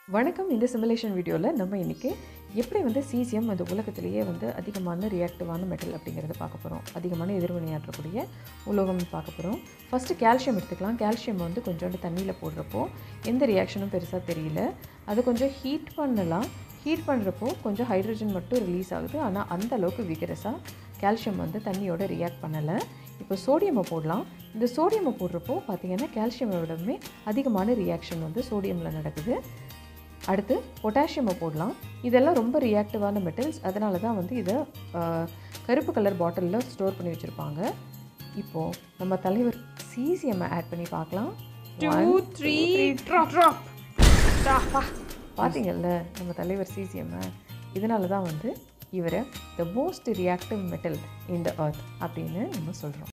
வணக்கம் இந்த சிமுலேஷன் வீடியோவில் நம்ம இன்றைக்கி எப்படி வந்து சீசியம் அந்த உலகத்திலேயே வந்து அதிகமான ரியாக்டிவான மெட்டல் அப்படிங்கிறத பார்க்க போகிறோம் அதிகமான எதிர்வினையாற்றக்கூடிய உலோகம் பார்க்க போகிறோம் ஃபஸ்ட்டு கால்சியம் எடுத்துக்கலாம் கால்சியம் வந்து கொஞ்சோண்டு தண்ணியில் போடுறப்போ எந்த ரியாக்ஷனும் பெருசாக தெரியல அது கொஞ்சம் ஹீட் பண்ணலாம் ஹீட் பண்ணுறப்போ கொஞ்சம் ஹைட்ரஜன் மட்டும் ரிலீஸ் ஆகுது ஆனால் அந்த அளவுக்கு விகரஸாக கால்சியம் வந்து தண்ணியோட ரியாக்ட் பண்ணலை இப்போ சோடியமை போடலாம் இந்த சோடியமை போடுறப்போ பார்த்தீங்கன்னா கால்சியமை விடவே அதிகமான ரியாக்ஷன் வந்து சோடியமில் நடக்குது அடுத்து பொட்டாசியமை போடலாம் இதெல்லாம் ரொம்ப ரியாக்டிவான மெட்டல்ஸ் அதனால தான் வந்து இதை ஆஹ், கருப்பு கலர் பாட்டிலில் ஸ்டோர் பண்ணி வச்சுருப்பாங்க இப்போது நம்ம தலைவர் சீசியம்மை ஆட் பண்ணி பார்க்கலாம் Two, three, drop, drop. பார்த்தீங்கல்ல நம்ம தலைவர் சிசிஎம்மை இதனால தான் வந்து இவரை the most reactive metal in the earth அப்படின்னு நம்ம சொல்கிறோம்